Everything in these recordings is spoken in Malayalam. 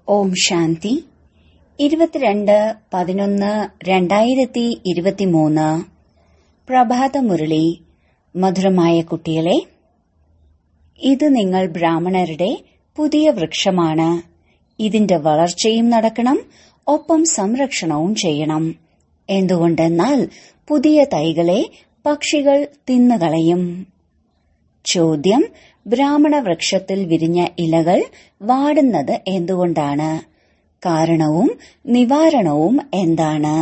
ഓം ശാന്തി ഇരുപത്തിരണ്ട് പതിനൊന്ന് രണ്ടായിരത്തി ഇരുപത്തിമൂന്ന് പ്രഭാതമുരളി മധുരമായ കുട്ടികളെ ഇത് നിങ്ങൾ ബ്രാഹ്മണരുടെ പുതിയ വൃക്ഷമാണ് ഇതിന്റെ വളർച്ചയും നടക്കണം ഒപ്പം സംരക്ഷണവും ചെയ്യണം എന്തുകൊണ്ടെന്നാൽ പുതിയ തൈകളെ പക്ഷികൾ തിന്നുകളയും ചോദ്യം ബ്രാഹ്മണ വൃക്ഷത്തിൽ വിരിഞ്ഞ ഇലകൾ വാടുന്നത് എന്തുകൊണ്ടാണ് കാരണവും നിവാരണവും എന്താണ്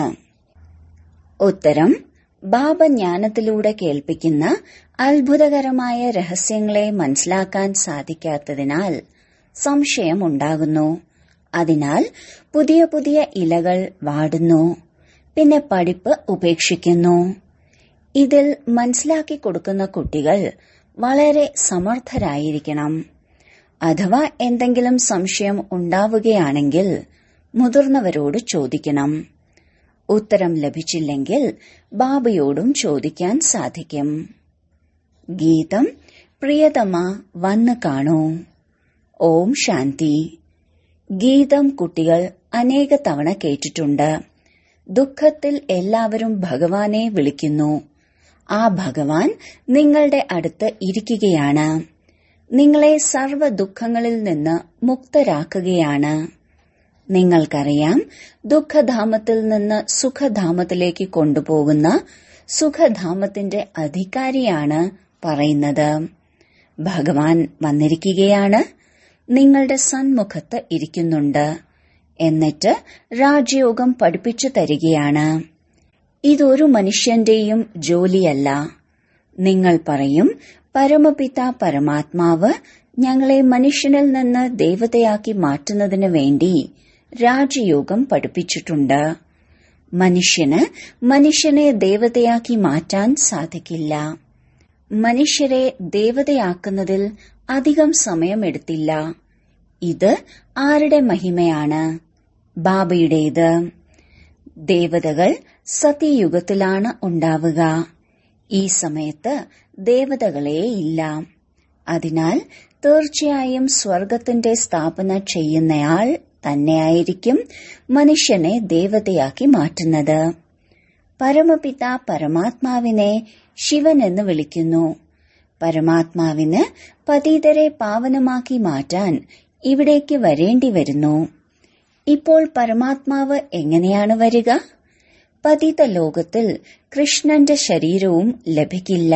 ഉത്തരം ബാബ ജ്ഞാനത്തിലൂടെ കേൾപ്പിക്കുന്ന അത്ഭുതകരമായ രഹസ്യങ്ങളെ മനസ്സിലാക്കാൻ സാധിക്കാത്തതിനാൽ സംശയമുണ്ടാകുന്നു അതിനാൽ പുതിയ പുതിയ ഇലകൾ വാടുന്നു പിന്നെ പഠിപ്പ് ഉപേക്ഷിക്കുന്നു ഇതിൽ മനസ്സിലാക്കി കൊടുക്കുന്ന കുട്ടികൾ വളരെ സമർത്ഥരായിരിക്കണം അഥവാ എന്തെങ്കിലും സംശയം ഉണ്ടാവുകയാണെങ്കിൽ മുതിർന്നവരോട് ചോദിക്കണം ഉത്തരം ലഭിച്ചില്ലെങ്കിൽ ബാബയോടും ചോദിക്കാൻ സാധിക്കും ഗീതം പ്രിയതമ വന്ന് കാണൂ ഓം ശാന്തി ഗീതം കുട്ടികൾ അനേക തവണ കേട്ടിട്ടുണ്ട് ദുഃഖത്തിൽ എല്ലാവരും ഭഗവാനെ വിളിക്കുന്നു ആ ഭഗവാൻ നിങ്ങളുടെ അടുത്ത് ഇരിക്കുകയാണ് നിങ്ങളെ സർവ്വ ദുഃഖങ്ങളിൽ നിന്ന് മുക്തരാക്കുകയാണ് നിങ്ങൾക്കറിയാം ദുഃഖധാമത്തിൽ നിന്ന് സുഖധാമത്തിലേക്ക് കൊണ്ടുപോകുന്ന സുഖധാമത്തിന്റെ അധികാരിയാണ് പറയുന്നത് ഭഗവാൻ വന്നിരിക്കുകയാണ് നിങ്ങളുടെ സന്മുഖത്ത് ഇരിക്കുന്നുണ്ട് എന്നിട്ട് രാജയോഗം പഠിപ്പിച്ചു തരികയാണ് ഇതൊരു മനുഷ്യന്റെയും ജോലിയല്ല നിങ്ങൾ പറയും പരമപിത പരമാത്മാവ് ഞങ്ങളെ മനുഷ്യനിൽ നിന്ന് ദേവതയാക്കി മാറ്റുന്നതിന് വേണ്ടി രാജയോഗം പഠിപ്പിച്ചിട്ടുണ്ട് മനുഷ്യന് മനുഷ്യനെ ദേവതയാക്കി മാറ്റാൻ സാധിക്കില്ല മനുഷ്യരെ ദേവതയാക്കുന്നതിൽ അധികം സമയമെടുത്തില്ല ഇത് ആരുടെ മഹിമയാണ് ബാബയുടേത് ദേവതകൾ സത്യയുഗത്തിലാണ് ഉണ്ടാവുക ഈ സമയത്ത് ദേവതകളേ ഇല്ല അതിനാൽ തീർച്ചയായും സ്വർഗത്തിന്റെ സ്ഥാപന ചെയ്യുന്നയാൾ തന്നെയായിരിക്കും മനുഷ്യനെ ദേവതയാക്കി മാറ്റുന്നത് പരമപിത പരമാത്മാവിനെ ശിവൻ എന്ന് വിളിക്കുന്നു പരമാത്മാവിന് പതീതരെ പാവനമാക്കി മാറ്റാൻ ഇവിടേക്ക് വരേണ്ടി വരുന്നു ഇപ്പോൾ പരമാത്മാവ് എങ്ങനെയാണ് വരിക പതിത ലോകത്തിൽ കൃഷ്ണന്റെ ശരീരവും ലഭിക്കില്ല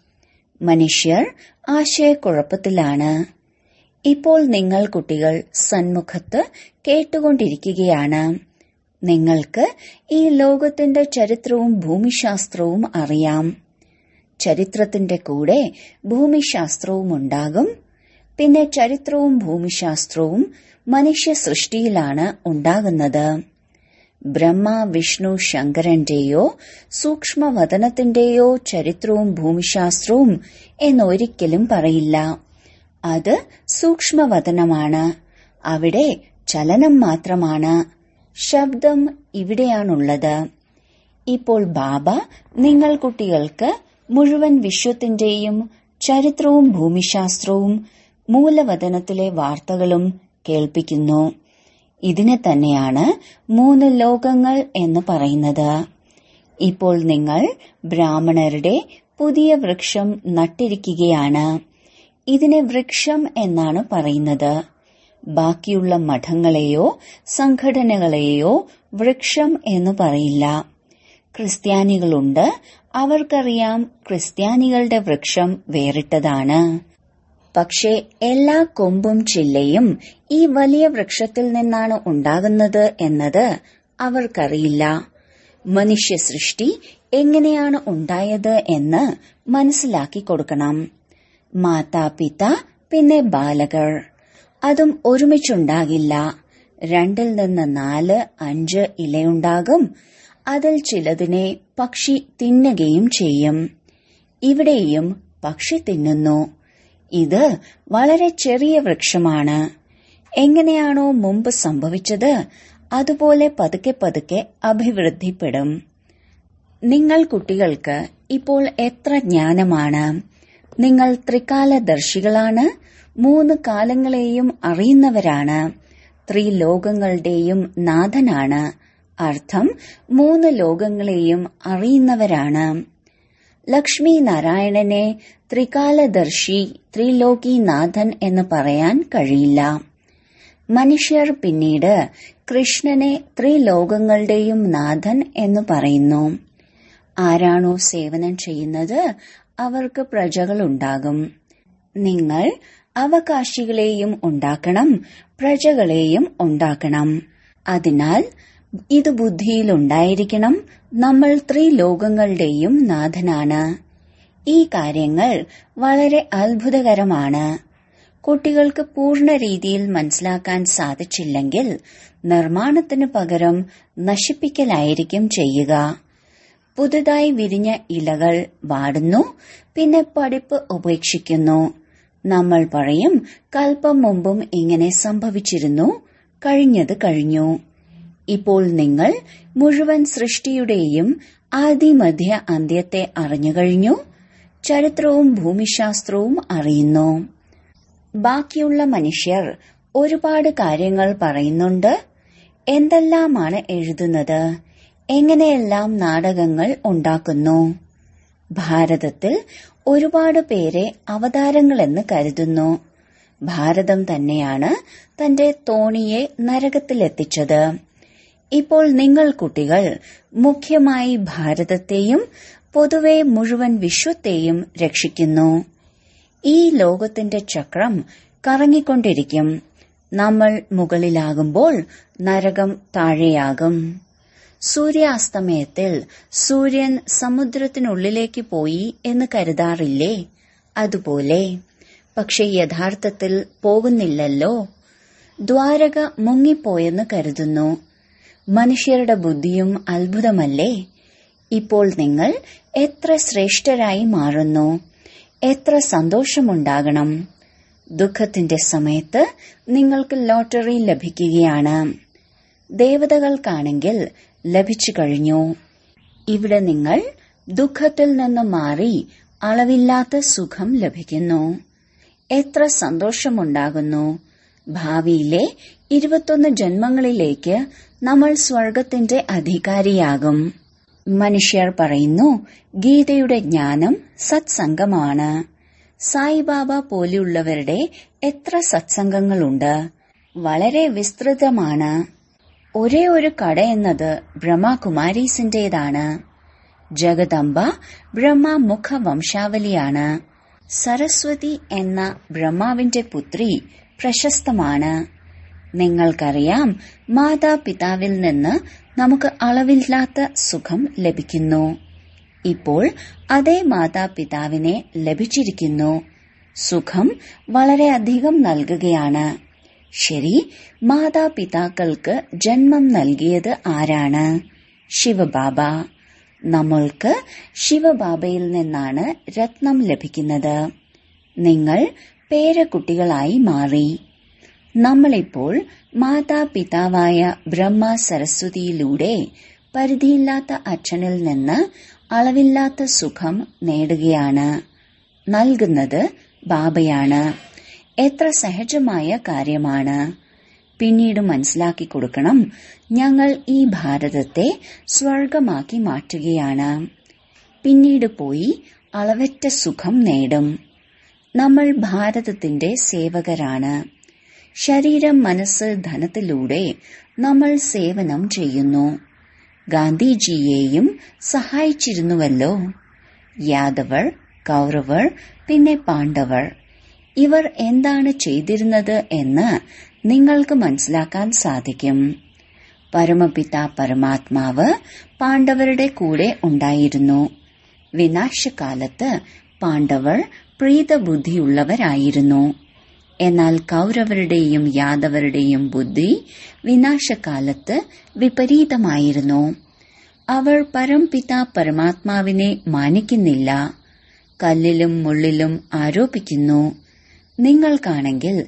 മനുഷ്യർ ആശയക്കുഴപ്പത്തിലാണ് ഇപ്പോൾ നിങ്ങൾ കുട്ടികൾ സന്മുഖത്ത് കേട്ടുകൊണ്ടിരിക്കുകയാണ് നിങ്ങൾക്ക് ഈ ലോകത്തിന്റെ ചരിത്രവും ഭൂമിശാസ്ത്രവും അറിയാം ചരിത്രത്തിന്റെ കൂടെ ഭൂമിശാസ്ത്രവും ഉണ്ടാകും പിന്നെ ചരിത്രവും ഭൂമിശാസ്ത്രവും മനുഷ്യ സൃഷ്ടിയിലാണ് ഉണ്ടാകുന്നത് ബ്രഹ്മ വിഷ്ണു ശങ്കരന്റെയോ സൂക്ഷ്മവതനത്തിന്റെയോ ചരിത്രവും ഭൂമിശാസ്ത്രവും എന്നൊരിക്കലും പറയില്ല അത് സൂക്ഷ്മവതനമാണ് അവിടെ ചലനം മാത്രമാണ് ശബ്ദം ഇവിടെയാണുള്ളത് ഇപ്പോൾ ബാബ നിങ്ങൾ കുട്ടികൾക്ക് മുഴുവൻ വിശ്വത്തിന്റെയും ചരിത്രവും ഭൂമിശാസ്ത്രവും മൂലവതനത്തിലെ വാർത്തകളും കേൾപ്പിക്കുന്നു ഇതിനെ തന്നെയാണ് മൂന്ന് ലോകങ്ങൾ എന്ന് പറയുന്നത് ഇപ്പോൾ നിങ്ങൾ ബ്രാഹ്മണരുടെ പുതിയ വൃക്ഷം നട്ടിരിക്കുകയാണ് ഇതിനെ വൃക്ഷം എന്നാണ് പറയുന്നത് ബാക്കിയുള്ള മഠങ്ങളെയോ സംഘടനകളെയോ വൃക്ഷം എന്ന് പറയില്ല ക്രിസ്ത്യാനികളുണ്ട് അവർക്കറിയാം ക്രിസ്ത്യാനികളുടെ വൃക്ഷം വേറിട്ടതാണ് പക്ഷേ എല്ലാ കൊമ്പും ചില്ലയും ഈ വലിയ വൃക്ഷത്തിൽ നിന്നാണ് ഉണ്ടാകുന്നത് എന്നത് അവർക്കറിയില്ല മനുഷ്യ സൃഷ്ടി എങ്ങനെയാണ് ഉണ്ടായത് എന്ന് മനസ്സിലാക്കി കൊടുക്കണം മാതാപിത പിന്നെ ബാലകർ അതും ഒരുമിച്ചുണ്ടാകില്ല രണ്ടിൽ നിന്ന് നാല് അഞ്ച് ഇലയുണ്ടാകും അതിൽ ചിലതിനെ പക്ഷി തിന്നുകയും ചെയ്യും ഇവിടെയും പക്ഷി തിന്നുന്നു ഇത് വളരെ ചെറിയ വൃക്ഷമാണ് എങ്ങനെയാണോ മുമ്പ് സംഭവിച്ചത് അതുപോലെ പതുക്കെ പതുക്കെ അഭിവൃദ്ധിപ്പെടും നിങ്ങൾ കുട്ടികൾക്ക് ഇപ്പോൾ എത്ര ജ്ഞാനമാണ് നിങ്ങൾ ത്രികാലദർശികളാണ് മൂന്ന് കാലങ്ങളെയും അറിയുന്നവരാണ് ത്രിലോകങ്ങളുടെയും നാഥനാണ് അർത്ഥം മൂന്ന് ലോകങ്ങളെയും അറിയുന്നവരാണ് ലക്ഷ്മി നാരായണനെ ത്രികാലദർശി ത്രിലോകിനാഥൻ എന്ന് പറയാൻ കഴിയില്ല മനുഷ്യർ പിന്നീട് കൃഷ്ണനെ ത്രിലോകങ്ങളുടെയും നാഥൻ എന്ന് പറയുന്നു ആരാണോ സേവനം ചെയ്യുന്നത് അവർക്ക് പ്രജകളുണ്ടാകും നിങ്ങൾ അവകാശികളെയും ഉണ്ടാക്കണം പ്രജകളെയും ഉണ്ടാക്കണം അതിനാൽ ഇത് ബുദ്ധിയിലുണ്ടായിരിക്കണം നമ്മൾ ത്രിലോകങ്ങളുടെയും നാഥനാണ് ഈ കാര്യങ്ങൾ വളരെ അത്ഭുതകരമാണ് കുട്ടികൾക്ക് പൂർണ്ണ രീതിയിൽ മനസ്സിലാക്കാൻ സാധിച്ചില്ലെങ്കിൽ നിർമ്മാണത്തിന് പകരം നശിപ്പിക്കലായിരിക്കും ചെയ്യുക പുതുതായി വിരിഞ്ഞ ഇലകൾ വാടുന്നു പിന്നെ പഠിപ്പ് ഉപേക്ഷിക്കുന്നു നമ്മൾ പറയും കൽപ്പം മുമ്പും ഇങ്ങനെ സംഭവിച്ചിരുന്നു കഴിഞ്ഞത് കഴിഞ്ഞു ഇപ്പോൾ നിങ്ങൾ മുഴുവൻ സൃഷ്ടിയുടെയും ആദിമധ്യ അന്ത്യത്തെ അറിഞ്ഞുകഴിഞ്ഞു ചരിത്രവും ഭൂമിശാസ്ത്രവും അറിയുന്നു ബാക്കിയുള്ള മനുഷ്യർ ഒരുപാട് കാര്യങ്ങൾ പറയുന്നുണ്ട് എന്തെല്ലാമാണ് എഴുതുന്നത് എങ്ങനെയെല്ലാം നാടകങ്ങൾ ഉണ്ടാക്കുന്നു ഭാരതത്തിൽ ഒരുപാട് പേരെ അവതാരങ്ങളെന്ന് കരുതുന്നു ഭാരതം തന്നെയാണ് തന്റെ തോണിയെ നരകത്തിലെത്തിച്ചത് ഇപ്പോൾ നിങ്ങൾ കുട്ടികൾ മുഖ്യമായി ഭാരതത്തെയും പൊതുവെ മുഴുവൻ വിശ്വത്തെയും രക്ഷിക്കുന്നു ഈ ലോകത്തിന്റെ ചക്രം കറങ്ങിക്കൊണ്ടിരിക്കും നമ്മൾ മുകളിലാകുമ്പോൾ നരകം താഴെയാകും സൂര്യാസ്തമയത്തിൽ സൂര്യൻ സമുദ്രത്തിനുള്ളിലേക്ക് പോയി എന്ന് കരുതാറില്ലേ അതുപോലെ പക്ഷെ യഥാർത്ഥത്തിൽ പോകുന്നില്ലല്ലോ ദ്വാരക മുങ്ങിപ്പോയെന്ന് കരുതുന്നു മനുഷ്യരുടെ ബുദ്ധിയും അത്ഭുതമല്ലേ ഇപ്പോൾ നിങ്ങൾ എത്ര ശ്രേഷ്ഠരായി മാറുന്നു എത്ര സന്തോഷമുണ്ടാകണം ദുഃഖത്തിന്റെ സമയത്ത് നിങ്ങൾക്ക് ലോട്ടറി ലഭിക്കുകയാണ് ദേവതകൾക്കാണെങ്കിൽ ലഭിച്ചു കഴിഞ്ഞു ഇവിടെ നിങ്ങൾ ദുഃഖത്തിൽ നിന്ന് മാറി അളവില്ലാത്ത സുഖം ലഭിക്കുന്നു എത്ര സന്തോഷമുണ്ടാകുന്നു ഭാവിയിലെ ഇരുപത്തൊന്ന് ജന്മങ്ങളിലേക്ക് നമ്മൾ സ്വർഗത്തിന്റെ അധികാരിയാകും മനുഷ്യർ പറയുന്നു ഗീതയുടെ ജ്ഞാനം സത്സംഗമാണ് സായിബാബ പോലെയുള്ളവരുടെ എത്ര സത്സംഗങ്ങളുണ്ട് വളരെ വിസ്തൃതമാണ് ഒരേ ഒരു കട എന്നത് ബ്രഹ്മകുമാരീസിന്റേതാണ് ജഗദംബ ബ്രഹ്മമുഖ വംശാവലിയാണ് സരസ്വതി എന്ന ബ്രഹ്മാവിന്റെ പുത്രി പ്രശസ്തമാണ് നിങ്ങൾക്കറിയാം മാതാപിതാവിൽ നിന്ന് നമുക്ക് അളവില്ലാത്ത സുഖം ലഭിക്കുന്നു ഇപ്പോൾ അതേ മാതാപിതാവിനെ ലഭിച്ചിരിക്കുന്നു സുഖം വളരെയധികം നൽകുകയാണ് ശരി മാതാപിതാക്കൾക്ക് ജന്മം നൽകിയത് ആരാണ് ശിവബാബ നമ്മൾക്ക് ശിവബാബയിൽ നിന്നാണ് രത്നം ലഭിക്കുന്നത് നിങ്ങൾ പേരക്കുട്ടികളായി മാറി നമ്മളിപ്പോൾ മാതാപിതാവായ ബ്രഹ്മ സരസ്വതിയിലൂടെ പരിധിയില്ലാത്ത അച്ഛനിൽ നിന്ന് അളവില്ലാത്ത സുഖം നേടുകയാണ് നൽകുന്നത് ബാബയാണ് എത്ര സഹജമായ കാര്യമാണ് പിന്നീട് മനസ്സിലാക്കി കൊടുക്കണം ഞങ്ങൾ ഈ ഭാരതത്തെ സ്വർഗമാക്കി മാറ്റുകയാണ് പിന്നീട് പോയി അളവറ്റ സുഖം നേടും നമ്മൾ ഭാരതത്തിന്റെ സേവകരാണ് ശരീരം മനസ്സ് ധനത്തിലൂടെ നമ്മൾ സേവനം ചെയ്യുന്നു ഗാന്ധിജിയെയും സഹായിച്ചിരുന്നുവല്ലോ യാദവർ കൗരവർ പിന്നെ പാണ്ഡവർ ഇവർ എന്താണ് ചെയ്തിരുന്നത് എന്ന് നിങ്ങൾക്ക് മനസ്സിലാക്കാൻ സാധിക്കും പരമപിത പരമാത്മാവ് പാണ്ഡവരുടെ കൂടെ ഉണ്ടായിരുന്നു വിനാശകാലത്ത് പാണ്ഡവർ പ്രീതബുദ്ധിയുള്ളവരായിരുന്നു എന്നാൽ കൗരവരുടെയും യാദവരുടെയും ബുദ്ധി വിനാശകാലത്ത് വിപരീതമായിരുന്നു അവർ പരംപിത പരമാത്മാവിനെ മാനിക്കുന്നില്ല കല്ലിലും മുള്ളിലും ആരോപിക്കുന്നു നിങ്ങൾക്കാണെങ്കിൽ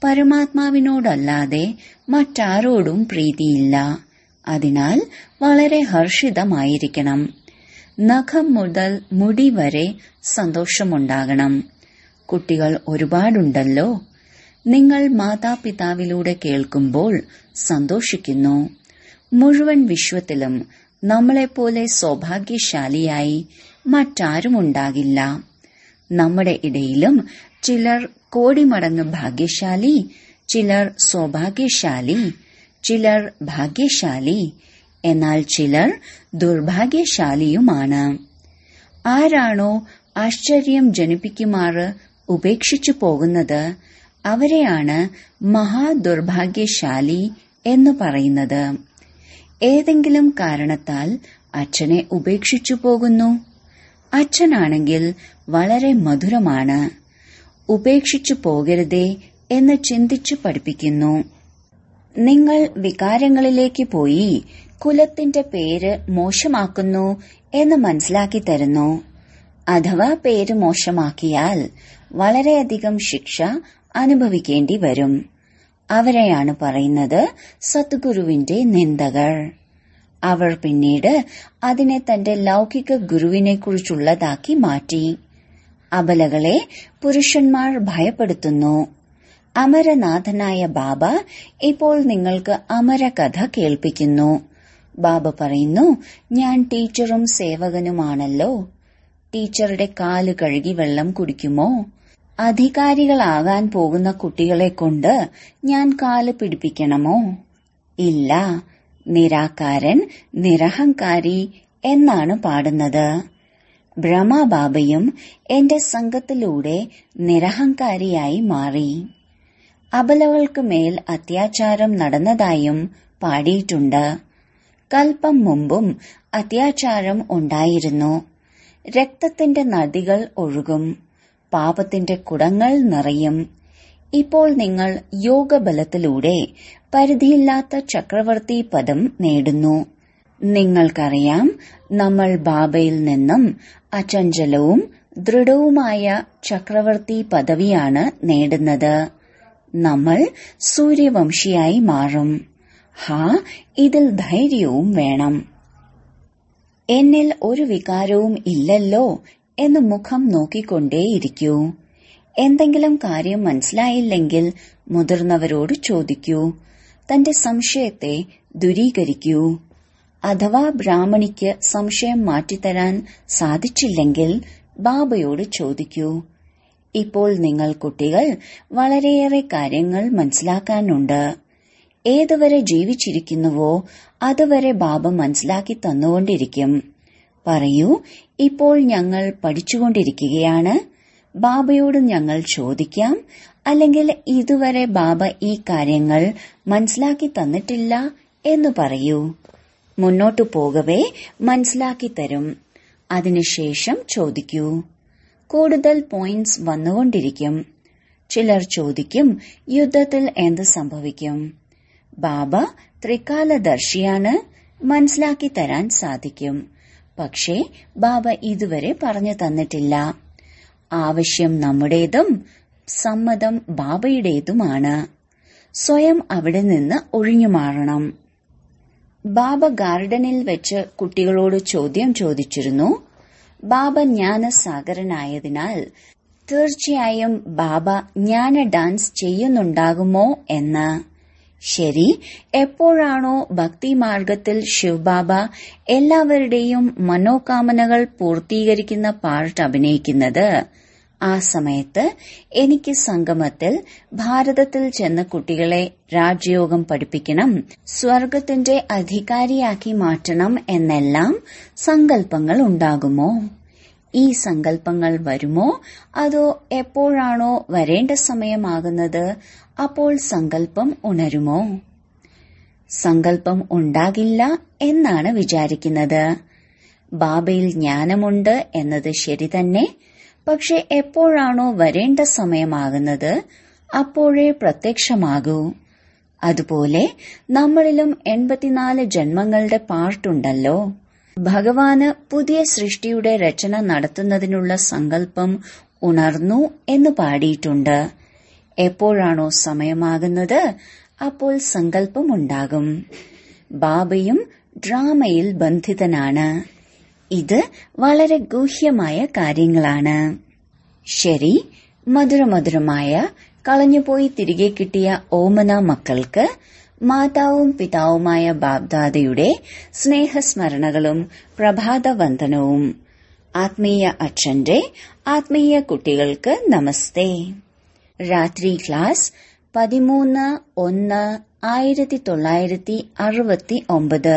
പരമാത്മാവിനോടല്ലാതെ മറ്റാരോടും പ്രീതിയില്ല അതിനാൽ വളരെ ഹർഷിതമായിരിക്കണം നഖം മുതൽ മുടി വരെ സന്തോഷമുണ്ടാകണം കുട്ടികൾ ഒരുപാടുണ്ടല്ലോ നിങ്ങൾ മാതാപിതാവിലൂടെ കേൾക്കുമ്പോൾ സന്തോഷിക്കുന്നു മുഴുവൻ വിശ്വത്തിലും നമ്മളെപ്പോലെ സൗഭാഗ്യശാലിയായി മറ്റാരുമുണ്ടാകില്ല നമ്മുടെ ഇടയിലും ചിലർ കോടിമടങ്ങ് ഭാഗ്യശാലി ചിലർ സൗഭാഗ്യശാലി ചിലർ ഭാഗ്യശാലി എന്നാൽ ചിലർ ദുർഭാഗ്യശാലിയുമാണ് ആരാണോ ആശ്ചര്യം ജനിപ്പിക്കുമാറ് ഉപേക്ഷിച്ചു പോകുന്നത് അവരെയാണ് മഹാദുർഭാഗ്യശാലി എന്ന് പറയുന്നത് ഏതെങ്കിലും കാരണത്താൽ അച്ഛനെ ഉപേക്ഷിച്ചു പോകുന്നു അച്ഛനാണെങ്കിൽ വളരെ മധുരമാണ് ഉപേക്ഷിച്ചു പോകരുതേ എന്ന് ചിന്തിച്ചു പഠിപ്പിക്കുന്നു നിങ്ങൾ വികാരങ്ങളിലേക്ക് പോയി കുലത്തിന്റെ പേര് മോശമാക്കുന്നു എന്ന് മനസ്സിലാക്കി തരുന്നു അഥവാ പേര് മോശമാക്കിയാൽ വളരെയധികം ശിക്ഷ അനുഭവിക്കേണ്ടി വരും അവരെയാണ് പറയുന്നത് സദ്ഗുരുവിന്റെ നിന്ദകൾ അവർ പിന്നീട് അതിനെ തന്റെ ലൗകിക ഗുരുവിനെ കുറിച്ചുള്ളതാക്കി മാറ്റി അബലകളെ പുരുഷന്മാർ ഭയപ്പെടുത്തുന്നു അമരനാഥനായ ബാബ ഇപ്പോൾ നിങ്ങൾക്ക് അമരകഥ കേൾപ്പിക്കുന്നു ബാബ പറയുന്നു ഞാൻ ടീച്ചറും സേവകനുമാണല്ലോ ടീച്ചറുടെ കാല് കഴുകി വെള്ളം കുടിക്കുമോ അധികാരികളാകാൻ പോകുന്ന കുട്ടികളെ കൊണ്ട് ഞാൻ കാല് പിടിപ്പിക്കണമോ ഇല്ല നിരാകാരൻ നിരഹങ്കാരി എന്നാണ് പാടുന്നത് ബ്രഹ്മബാബയും എന്റെ സംഘത്തിലൂടെ നിരഹങ്കാരിയായി മാറി അബലകൾക്ക് മേൽ അത്യാചാരം നടന്നതായും പാടിയിട്ടുണ്ട് കൽപ്പം മുമ്പും അത്യാചാരം ഉണ്ടായിരുന്നു രക്തത്തിന്റെ നദികൾ ഒഴുകും പാപത്തിന്റെ കുടങ്ങൾ നിറയും ഇപ്പോൾ നിങ്ങൾ യോഗബലത്തിലൂടെ പരിധിയില്ലാത്ത ചക്രവർത്തി പദം നേടുന്നു നിങ്ങൾക്കറിയാം നമ്മൾ ബാബയിൽ നിന്നും അചഞ്ചലവും ദൃഢവുമായ ചക്രവർത്തി പദവിയാണ് നേടുന്നത് നമ്മൾ സൂര്യവംശിയായി മാറും ഹാ ഇതിൽ ധൈര്യവും വേണം എന്നിൽ ഒരു വികാരവും ഇല്ലല്ലോ എന്ന് മുഖം നോക്കിക്കൊണ്ടേയിരിക്കൂ എന്തെങ്കിലും കാര്യം മനസ്സിലായില്ലെങ്കിൽ മുതിർന്നവരോട് ചോദിക്കൂ തന്റെ സംശയത്തെ ദുരീകരിക്കൂ അഥവാ ബ്രാഹ്മണിക്ക് സംശയം മാറ്റിത്തരാൻ സാധിച്ചില്ലെങ്കിൽ ബാബയോട് ചോദിക്കൂ ഇപ്പോൾ നിങ്ങൾ കുട്ടികൾ വളരെയേറെ കാര്യങ്ങൾ മനസ്സിലാക്കാനുണ്ട് ഏതുവരെ ജീവിച്ചിരിക്കുന്നുവോ അതുവരെ ബാബ മനസ്സിലാക്കി തന്നുകൊണ്ടിരിക്കും പറയൂ ഇപ്പോൾ ഞങ്ങൾ പഠിച്ചുകൊണ്ടിരിക്കുകയാണ് ബാബയോട് ഞങ്ങൾ ചോദിക്കാം അല്ലെങ്കിൽ ഇതുവരെ ബാബ ഈ കാര്യങ്ങൾ മനസ്സിലാക്കി തന്നിട്ടില്ല എന്ന് പറയൂ മുന്നോട്ടു പോകവേ മനസ്സിലാക്കി തരും അതിനുശേഷം ചോദിക്കൂ കൂടുതൽ പോയിന്റ്സ് വന്നുകൊണ്ടിരിക്കും ചിലർ ചോദിക്കും യുദ്ധത്തിൽ എന്ത് സംഭവിക്കും ബാബ ത്രികാലദർശിയാണ് മനസ്സിലാക്കി തരാൻ സാധിക്കും പക്ഷേ ബാബ ഇതുവരെ പറഞ്ഞു തന്നിട്ടില്ല ആവശ്യം നമ്മുടേതും സമ്മതം ബാബയുടേതുമാണ് സ്വയം അവിടെ നിന്ന് ഒഴിഞ്ഞു മാറണം ബാബ ഗാർഡനിൽ വെച്ച് കുട്ടികളോട് ചോദ്യം ചോദിച്ചിരുന്നു ബാബ ജ്ഞാനസാഗരനായതിനാൽ തീർച്ചയായും ബാബ ജ്ഞാന ഡാൻസ് ചെയ്യുന്നുണ്ടാകുമോ എന്ന് ശരി എപ്പോഴാണോ ഭക്തിമാർഗത്തിൽ ശിവബാബ എല്ലാവരുടെയും മനോകാമനകൾ പൂർത്തീകരിക്കുന്ന പാർട്ട് അഭിനയിക്കുന്നത് ആ സമയത്ത് എനിക്ക് സംഗമത്തിൽ ഭാരതത്തിൽ ചെന്ന കുട്ടികളെ രാജയോഗം പഠിപ്പിക്കണം സ്വർഗത്തിന്റെ അധികാരിയാക്കി മാറ്റണം എന്നെല്ലാം സങ്കല്പങ്ങൾ ഉണ്ടാകുമോ ഈ സങ്കല്പങ്ങൾ വരുമോ അതോ എപ്പോഴാണോ വരേണ്ട സമയമാകുന്നത് അപ്പോൾ സങ്കല്പം ഉണരുമോ സങ്കല്പം ഉണ്ടാകില്ല എന്നാണ് വിചാരിക്കുന്നത് ബാബയിൽ ജ്ഞാനമുണ്ട് എന്നത് ശരി തന്നെ പക്ഷെ എപ്പോഴാണോ വരേണ്ട സമയമാകുന്നത് അപ്പോഴേ പ്രത്യക്ഷമാകൂ അതുപോലെ നമ്മളിലും എൺപത്തിനാല് ജന്മങ്ങളുടെ പാർട്ടുണ്ടല്ലോ ഭഗവാന് പുതിയ സൃഷ്ടിയുടെ രചന നടത്തുന്നതിനുള്ള സങ്കല്പം ഉണർന്നു എന്ന് പാടിയിട്ടുണ്ട് എപ്പോഴാണോ സമയമാകുന്നത് അപ്പോൾ സങ്കല്പമുണ്ടാകും ബാബയും ഡ്രാമയിൽ ബന്ധിതനാണ് ഇത് വളരെ ഗൂഹ്യമായ കാര്യങ്ങളാണ് ശരി മധുരമധുരമായ കളഞ്ഞുപോയി തിരികെ കിട്ടിയ ഓമന മക്കൾക്ക് മാതാവും പിതാവുമായ ബാബ്ദാദയുടെ സ്നേഹസ്മരണകളും പ്രഭാതവന്ദനവും ആത്മീയ അച്ഛന്റെ ആത്മീയ കുട്ടികൾക്ക് നമസ്തേ രാത്രി ക്ലാസ് പതിമൂന്ന് ഒന്ന് ആയിരത്തി തൊള്ളായിരത്തി അറുപത്തി ഒമ്പത്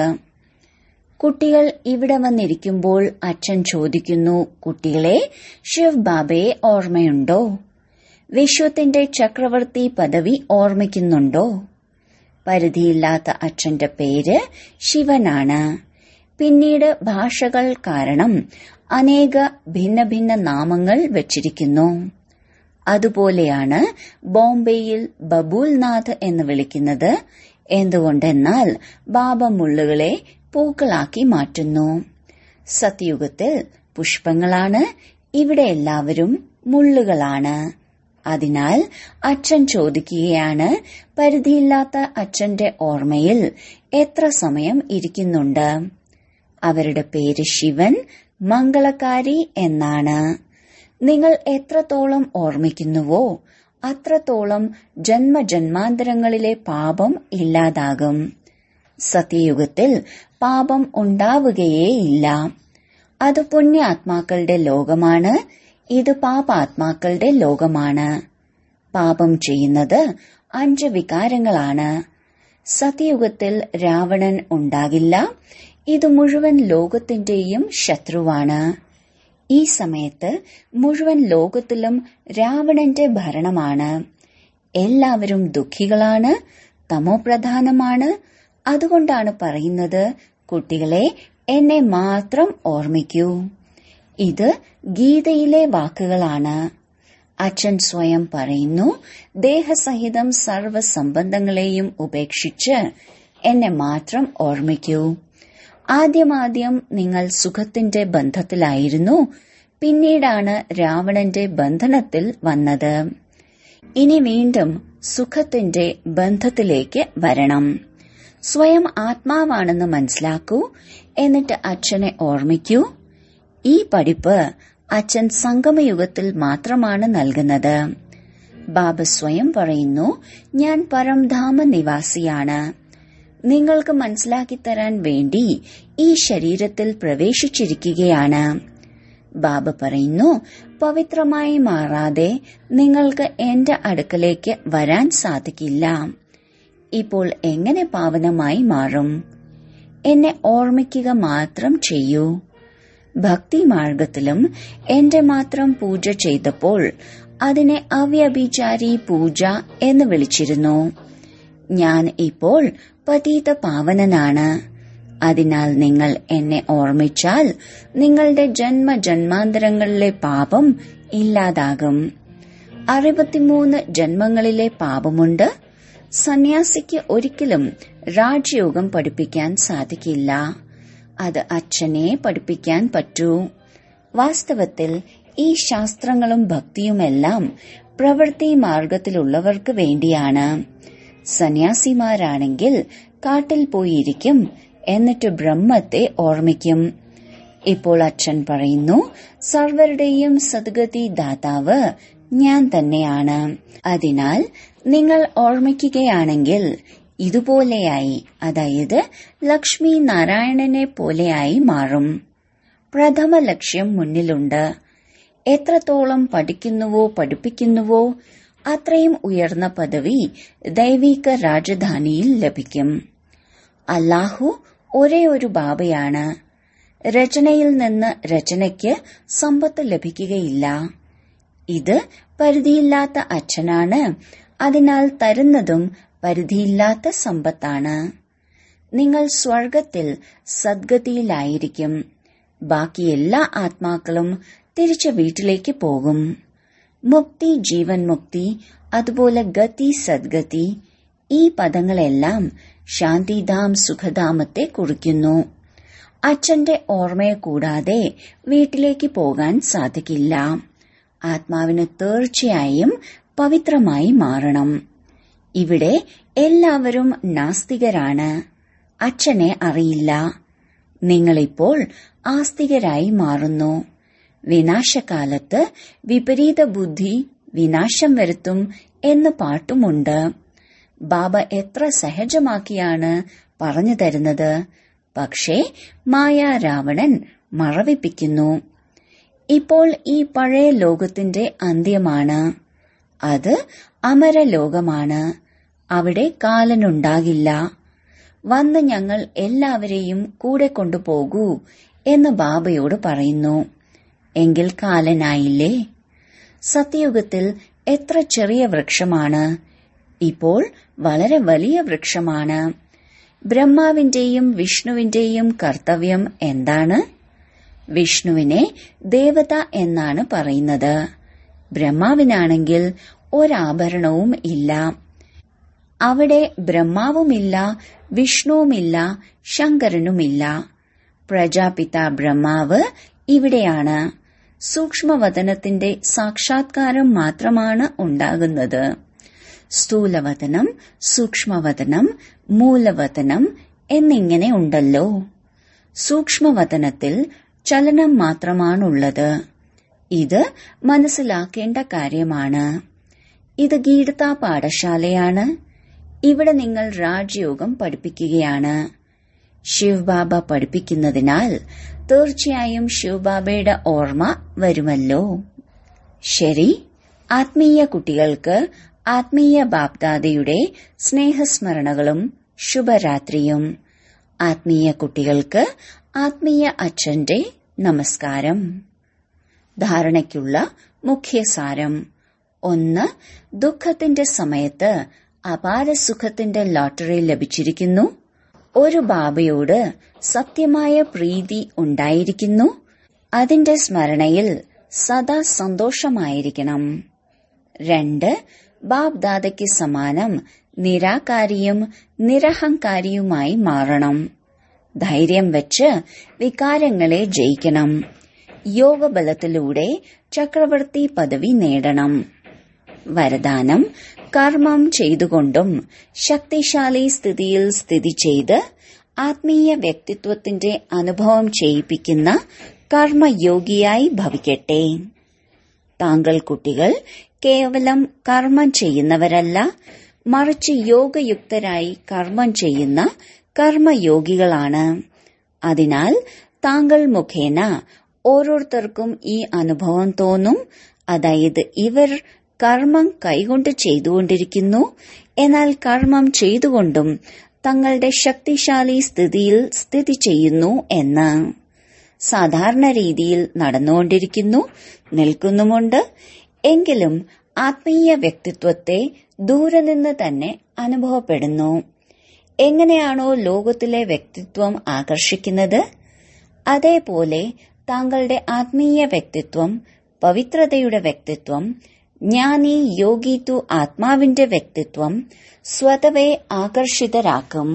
കുട്ടികൾ ഇവിടെ വന്നിരിക്കുമ്പോൾ അച്ഛൻ ചോദിക്കുന്നു കുട്ടികളെ ശിവ് ബാബയെ ഓർമ്മയുണ്ടോ വിശ്വത്തിന്റെ ചക്രവർത്തി പദവി ഓർമ്മിക്കുന്നുണ്ടോ പരിധിയില്ലാത്ത അച്ഛന്റെ പേര് ശിവനാണ് പിന്നീട് ഭാഷകൾ കാരണം അനേക ഭിന്ന ഭിന്ന നാമങ്ങൾ വച്ചിരിക്കുന്നു അതുപോലെയാണ് ബോംബെയിൽ ബബൂൽനാഥ് എന്ന് വിളിക്കുന്നത് എന്തുകൊണ്ടെന്നാൽ ബാബ മുള്ളുകളെ പൂക്കളാക്കി മാറ്റുന്നു സത്യുഗത്തിൽ പുഷ്പങ്ങളാണ് ഇവിടെ എല്ലാവരും മുള്ളുകളാണ് അതിനാൽ അച്ഛൻ ചോദിക്കുകയാണ് പരിധിയില്ലാത്ത അച്ഛന്റെ ഓർമ്മയിൽ എത്ര സമയം ഇരിക്കുന്നുണ്ട് അവരുടെ പേര് ശിവൻ മംഗളകാരി എന്നാണ് നിങ്ങൾ എത്രത്തോളം ഓർമ്മിക്കുന്നുവോ അത്രത്തോളം ജന്മജന്മാന്തരങ്ങളിലെ പാപം ഇല്ലാതാകും സത്യയുഗത്തിൽ പാപം ഉണ്ടാവുകയേയില്ല അത് പുണ്യാത്മാക്കളുടെ ലോകമാണ് ഇത് പാപാത്മാക്കളുടെ ലോകമാണ് പാപം ചെയ്യുന്നത് അഞ്ച് വികാരങ്ങളാണ് സത്യയുഗത്തിൽ രാവണൻ ഉണ്ടാകില്ല ഇത് മുഴുവൻ ലോകത്തിന്റെയും ശത്രുവാണ് ഈ സമയത്ത് മുഴുവൻ ലോകത്തിലും രാവണന്റെ ഭരണമാണ് എല്ലാവരും ദുഃഖികളാണ് തമോപ്രധാനമാണ് അതുകൊണ്ടാണ് പറയുന്നത് കുട്ടികളെ എന്നെ മാത്രം ഓർമ്മിക്കൂ ഇത് ഗീതയിലെ വാക്കുകളാണ് അച്ഛൻ സ്വയം പറയുന്നു ദേഹസഹിതം സർവ സംബന്ധങ്ങളെയും ഉപേക്ഷിച്ച് എന്നെ മാത്രം ഓർമ്മിക്കൂ ആദ്യമാദ്യം നിങ്ങൾ സുഖത്തിന്റെ ബന്ധത്തിലായിരുന്നു പിന്നീടാണ് രാവണന്റെ ബന്ധനത്തിൽ വന്നത് ഇനി വീണ്ടും സുഖത്തിന്റെ ബന്ധത്തിലേക്ക് വരണം സ്വയം ആത്മാവാണെന്ന് മനസ്സിലാക്കൂ എന്നിട്ട് അച്ഛനെ ഓർമ്മിക്കൂ ഈ പഠിപ്പ് അച്ഛൻ സംഗമയുഗത്തിൽ മാത്രമാണ് നൽകുന്നത് ബാബ സ്വയം പറയുന്നു ഞാൻ പരംധാമ നിവാസിയാണ് നിങ്ങൾക്ക് മനസ്സിലാക്കി തരാൻ വേണ്ടി ഈ ശരീരത്തിൽ പ്രവേശിച്ചിരിക്കുകയാണ് ബാബ പറയുന്നു പവിത്രമായി മാറാതെ നിങ്ങൾക്ക് എന്റെ അടുക്കലേക്ക് വരാൻ സാധിക്കില്ല ഇപ്പോൾ എങ്ങനെ പാവനമായി മാറും എന്നെ ഓർമ്മിക്കുക മാത്രം ചെയ്യൂ ഭക്തി മാർഗത്തിലും എന്റെ മാത്രം പൂജ ചെയ്തപ്പോൾ അതിനെ അവ്യഭിചാരി പൂജ എന്ന് വിളിച്ചിരുന്നു ഞാൻ ഇപ്പോൾ പതീത പാവനനാണ് അതിനാൽ നിങ്ങൾ എന്നെ ഓർമ്മിച്ചാൽ നിങ്ങളുടെ ജന്മ ജന്മാന്തരങ്ങളിലെ പാപം ഇല്ലാതാകും അറുപത്തിമൂന്ന് ജന്മങ്ങളിലെ പാപമുണ്ട് സന്യാസിക്ക് ഒരിക്കലും രാജയോഗം പഠിപ്പിക്കാൻ സാധിക്കില്ല അത് അച്ഛനെ പഠിപ്പിക്കാൻ പറ്റൂ വാസ്തവത്തിൽ ഈ ശാസ്ത്രങ്ങളും ഭക്തിയുമെല്ലാം പ്രവൃത്തി മാർഗത്തിലുള്ളവർക്ക് വേണ്ടിയാണ് സന്യാസിമാരാണെങ്കിൽ കാട്ടിൽ പോയിരിക്കും എന്നിട്ട് ബ്രഹ്മത്തെ ഓർമ്മിക്കും ഇപ്പോൾ അച്ഛൻ പറയുന്നു സർവരുടെയും സദ്ഗതി ദാതാവ് ഞാൻ തന്നെയാണ് അതിനാൽ നിങ്ങൾ ഓർമ്മിക്കുകയാണെങ്കിൽ ഇതുപോലെയായി അതായത് ലക്ഷ്മി നാരായണനെ പോലെയായി മാറും പ്രഥമ ലക്ഷ്യം മുന്നിലുണ്ട് എത്രത്തോളം പഠിക്കുന്നുവോ പഠിപ്പിക്കുന്നുവോ അത്രയും ഉയർന്ന പദവി ദൈവിക രാജധാനിയിൽ ലഭിക്കും അല്ലാഹു ഒരേ ഒരു ബാബയാണ് രചനയിൽ നിന്ന് രചനയ്ക്ക് സമ്പത്ത് ലഭിക്കുകയില്ല ഇത് പരിധിയില്ലാത്ത അച്ഛനാണ് അതിനാൽ തരുന്നതും പരിധിയില്ലാത്ത സമ്പത്താണ് നിങ്ങൾ സ്വർഗത്തിൽ സദ്ഗതിയിലായിരിക്കും ബാക്കി എല്ലാ ആത്മാക്കളും തിരിച്ച് വീട്ടിലേക്ക് പോകും മുക്തി ജീവൻ മുക്തി അതുപോലെ ഗതി സദ്ഗതി ഈ പദങ്ങളെല്ലാം ശാന്തിധാം സുഖധാമത്തെ കുറിക്കുന്നു അച്ഛന്റെ ഓർമ്മയെ കൂടാതെ വീട്ടിലേക്ക് പോകാൻ സാധിക്കില്ല ആത്മാവിന് തീർച്ചയായും പവിത്രമായി മാറണം ഇവിടെ എല്ലാവരും നാസ്തികരാണ് അച്ഛനെ അറിയില്ല നിങ്ങളിപ്പോൾ ആസ്തികരായി മാറുന്നു വിനാശകാലത്ത് വിപരീത ബുദ്ധി വിനാശം വരുത്തും എന്ന് പാട്ടുമുണ്ട് ബാബ എത്ര സഹജമാക്കിയാണ് പറഞ്ഞു തരുന്നത് പക്ഷേ മായാ രാവണൻ മറവിപ്പിക്കുന്നു ഇപ്പോൾ ഈ പഴയ ലോകത്തിന്റെ അന്ത്യമാണ് അത് അമരലോകമാണ് അവിടെ കാലനുണ്ടാകില്ല വന്ന് ഞങ്ങൾ എല്ലാവരെയും കൂടെ കൊണ്ടുപോകൂ എന്ന് ബാബയോട് പറയുന്നു എങ്കിൽ കാലനായില്ലേ സത്യയുഗത്തിൽ എത്ര ചെറിയ വൃക്ഷമാണ് ഇപ്പോൾ വളരെ വലിയ വൃക്ഷമാണ് ബ്രഹ്മാവിന്റെയും വിഷ്ണുവിന്റെയും കർത്തവ്യം എന്താണ് വിഷ്ണുവിനെ ദേവത എന്നാണ് പറയുന്നത് ബ്രഹ്മാവിനാണെങ്കിൽ ഒരാഭരണവും ഇല്ല അവിടെ ബ്രഹ്മാവുമില്ല വിഷ്ണുവുമില്ല ശങ്കരനുമില്ല പ്രജാപിത ബ്രഹ്മാവ് ഇവിടെയാണ് സൂക്ഷ്മവതനത്തിന്റെ സാക്ഷാത്കാരം മാത്രമാണ് ഉണ്ടാകുന്നത് സ്ഥൂലവതനം സൂക്ഷ്മവതനം മൂലവതനം എന്നിങ്ങനെ ഉണ്ടല്ലോ സൂക്ഷ്മവതനത്തിൽ ചലനം മാത്രമാണുള്ളത് ഇത് മനസ്സിലാക്കേണ്ട കാര്യമാണ് ഇത് ഗീഡത പാഠശാലയാണ് ഇവിടെ നിങ്ങൾ രാജയോഗം പഠിപ്പിക്കുകയാണ് ശിവബാബ പഠിപ്പിക്കുന്നതിനാൽ തീർച്ചയായും ശിവബാബയുടെ ഓർമ്മ വരുമല്ലോ ശരി ആത്മീയ കുട്ടികൾക്ക് ആത്മീയ ബാപ്ദാദയുടെ സ്നേഹസ്മരണകളും ശുഭരാത്രിയും ആത്മീയ കുട്ടികൾക്ക് ആത്മീയ അച്ഛന്റെ നമസ്കാരം ധാരണയ്ക്കുള്ള മുഖ്യസാരം ഒന്ന് ദുഃഖത്തിന്റെ സമയത്ത് അപാര സുഖത്തിന്റെ ലോട്ടറി ലഭിച്ചിരിക്കുന്നു ഒരു ബാബയോട് സത്യമായ പ്രീതി ഉണ്ടായിരിക്കുന്നു അതിന്റെ സ്മരണയിൽ സദാ സന്തോഷമായിരിക്കണം രണ്ട് ബാബ് ദാദയ്ക്ക് സമാനം നിരാകാരിയും നിരഹങ്കാരിയുമായി മാറണം ധൈര്യം വെച്ച് വികാരങ്ങളെ ജയിക്കണം യോഗബലത്തിലൂടെ ചക്രവർത്തി പദവി നേടണം വരദാനം കർമ്മം ചെയ്തുകൊണ്ടും ശക്തിശാലി സ്ഥിതിയിൽ സ്ഥിതി ചെയ്ത് ആത്മീയ വ്യക്തിത്വത്തിന്റെ അനുഭവം ചെയ്യിപ്പിക്കുന്ന കർമ്മയോഗിയായി ഭവിക്കട്ടെ താങ്കൾ കുട്ടികൾ കേവലം കർമ്മം ചെയ്യുന്നവരല്ല മറിച്ച് യോഗയുക്തരായി കർമ്മം ചെയ്യുന്ന കർമ്മയോഗികളാണ് അതിനാൽ താങ്കൾ മുഖേന ഓരോരുത്തർക്കും ഈ അനുഭവം തോന്നും അതായത് ഇവർ കർമ്മം കൈകൊണ്ട് ചെയ്തുകൊണ്ടിരിക്കുന്നു എന്നാൽ കർമ്മം ചെയ്തുകൊണ്ടും തങ്ങളുടെ ശക്തിശാലി സ്ഥിതിയിൽ സ്ഥിതി ചെയ്യുന്നു എന്ന് സാധാരണ രീതിയിൽ നടന്നുകൊണ്ടിരിക്കുന്നു നിൽക്കുന്നുമുണ്ട് എങ്കിലും ആത്മീയ വ്യക്തിത്വത്തെ ദൂരെ നിന്ന് തന്നെ അനുഭവപ്പെടുന്നു എങ്ങനെയാണോ ലോകത്തിലെ വ്യക്തിത്വം ആകർഷിക്കുന്നത് അതേപോലെ താങ്കളുടെ ആത്മീയ വ്യക്തിത്വം പവിത്രതയുടെ വ്യക്തിത്വം ജ്ഞാനി യോഗി തു ആത്മാവിന്റെ വ്യക്തിത്വം സ്വതവേ ആകർഷിതരാക്കും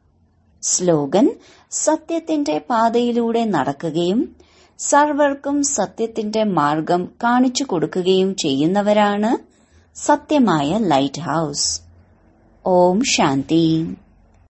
സ്ലോഗൻ സത്യത്തിന്റെ പാതയിലൂടെ നടക്കുകയും സർവർക്കും സത്യത്തിന്റെ മാർഗം കാണിച്ചു കൊടുക്കുകയും ചെയ്യുന്നവരാണ് സത്യമായ ലൈറ്റ് ഹൌസ് ഓം ശാന്തി